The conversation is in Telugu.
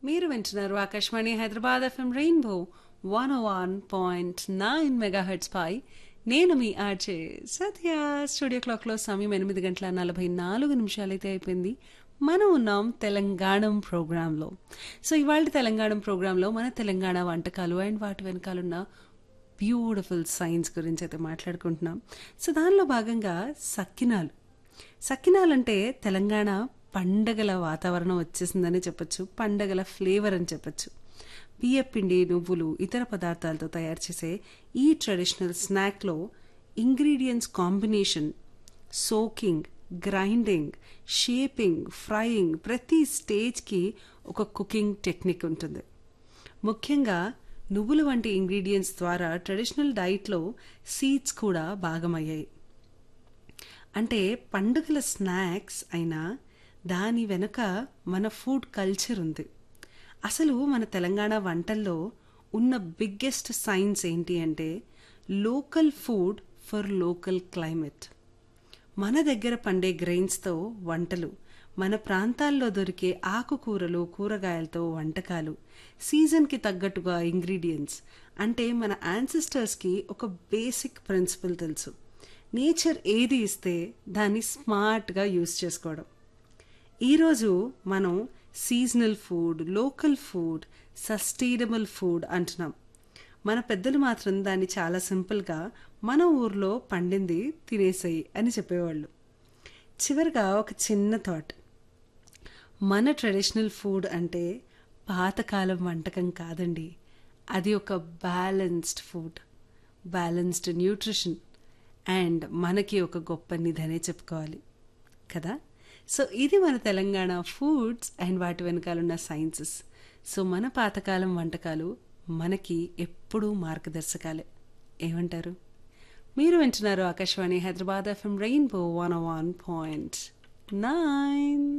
మీరు వింటున్నారు Akashvani Hyderabad FM rainbow one one point nine megahertz పై నేను మీ ఆర్జే సత్య స్టూడియో క్లాక్లో సమయం ఎనిమిది గంటల నలభై నాలుగు నిమిషాలైతే అయిపోయింది మనం ఉన్నాం తెలంగాణ ప్రోగ్రాంలో సో ఇవాళ తెలంగాణ ప్రోగ్రాంలో మన తెలంగాణ వంటకాలు అండ్ వాటి వెనకాలన్న బ్యూటిఫుల్ సైన్స్ గురించి అయితే మాట్లాడుకుంటున్నాం సో దానిలో భాగంగా సక్కినాలు సక్కినాలంటే తెలంగాణ పండగల వాతావరణం వచ్చేసిందని చెప్పొచ్చు పండగల ఫ్లేవర్ అని చెప్పొచ్చు బియ్యపిండి నువ్వులు ఇతర పదార్థాలతో తయారు చేసే ఈ ట్రెడిషనల్ స్నాక్లో ingredients combination soaking grinding shaping frying ప్రతి స్టేజ్కి ఒక కుకింగ్ టెక్నిక్ ఉంటుంది ముఖ్యంగా నువ్వులు వంటి ఇంగ్రీడియంట్స్ ద్వారా ట్రెడిషనల్ డైట్లో సీడ్స్ కూడా భాగమయ్యాయి అంటే పండుగల స్నాక్స్ అయినా దాని వెనుక మన ఫుడ్ కల్చర్ ఉంది అసలు మన తెలంగాణ వంటల్లో ఉన్న బిగ్గెస్ట్ సైన్స్ ఏంటి అంటే local food for local climate మన దగ్గర పండే గ్రెయిన్స్తో వంటలు మన ప్రాంతాల్లో దొరికే ఆకుకూరలు కూరగాయలతో వంటకాలు సీజన్కి తగ్గట్టుగా ఇంగ్రీడియంట్స్ అంటే మన యాన్సిస్టర్స్కి ఒక బేసిక్ ప్రిన్సిపల్ తెలుసు నేచర్ ఏది ఇస్తే దాన్ని స్మార్ట్గా యూస్ చేసుకోవడం ఈరోజు మనం seasonal food local food sustainable food అంటున్నాం మన పెద్దలు మాత్రం దాన్ని చాలా సింపుల్గా మన ఊర్లో పండింది తినేసాయి అని చెప్పేవాళ్ళు చివరిగా ఒక చిన్న థాట్ మన ట్రెడిషనల్ ఫుడ్ అంటే పాతకాలం వంటకం కాదండి అది ఒక balanced food balanced nutrition and మనకి ఒక గొప్ప నిధనే చెప్పుకోవాలి కదా సో ఇది మన తెలంగాణ ఫుడ్స్ అండ్ వాటి వెనకాలన్న సైన్సెస్ సో మన పాతకాలం వంటకాలు మనకి ఎప్పుడూ మార్గదర్శకాలే ఏమంటారు మీరు వింటున్నారు Akashvani Hyderabad FM rainbow one one point nine